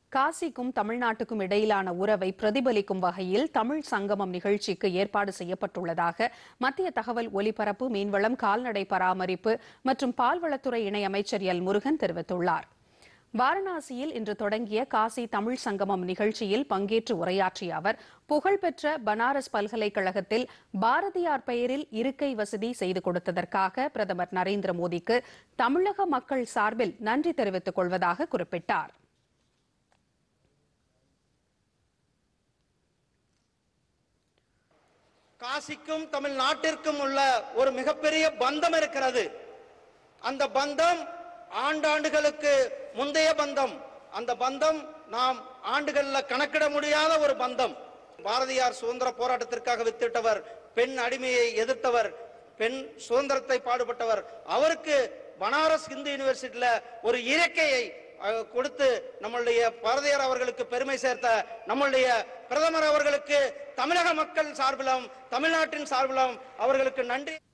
காசிக்கும் தமிழ்நாட்டுக்கும் இடையிலான உறவை பிரதிபலிக்கும் வகையில் தமிழ் சங்கமம் நிகழ்ச்சிக்கு ஏற்பாடு செய்யப்பட்டுள்ளதாக மத்திய தகவல் ஒலிபரப்பு மீன்வளம் கால்நடை பராமரிப்பு மற்றும் பால்வளத்துறை இணையமைச்சர் எல் முருகன் தெரிவித்துள்ளார் வாரணாசியில் இன்று தொடங்கிய காசி தமிழ் சங்கமம் நிகழ்ச்சியில் பங்கேற்று உரையாற்றிய அவர் புகழ்பெற்ற பனாரஸ் பல்கலைக்கழகத்தில் பாரதியார் பெயரில் இருக்கை வசதி செய்து கொடுத்ததற்காக பிரதமர் நரேந்திர மோடிக்கு தமிழக மக்கள் சார்பில் நன்றி தெரிவித்துக் கொள்வதாக குறிப்பிட்டார் காசிக்கும் தமிழ்நாட்டிற்கும் உள்ள ஒரு மிகப்பெரிய பந்தம் இருக்கிறது அந்த பந்தம் ஆண்டாண்டுகளுக்கு முந்தைய பந்தம் அந்த பந்தம் நாம் ஆண்டுகள்ல கணக்கிட முடியாத ஒரு பந்தம் பாரதியார் சுதந்திர போராட்டத்திற்காக வித்திட்டவர் பெண் அடிமையை எதிர்த்தவர் பெண் சுதந்திரத்தை பாடுபட்டவர் அவருக்கு பனாரஸ் இந்து யூனிவர்சிட்டியில ஒரு இயற்கையை அஹ், கொடுத்து நம்மளுடைய பாரதியார் அவர்களுக்கு பெருமை சேர்த்த நம்மளுடைய பிரதமர் அவர்களுக்கு தமிழக மக்கள் சார்பிலும் தமிழ்நாட்டின் சார்பிலும் அவர்களுக்கு நன்றி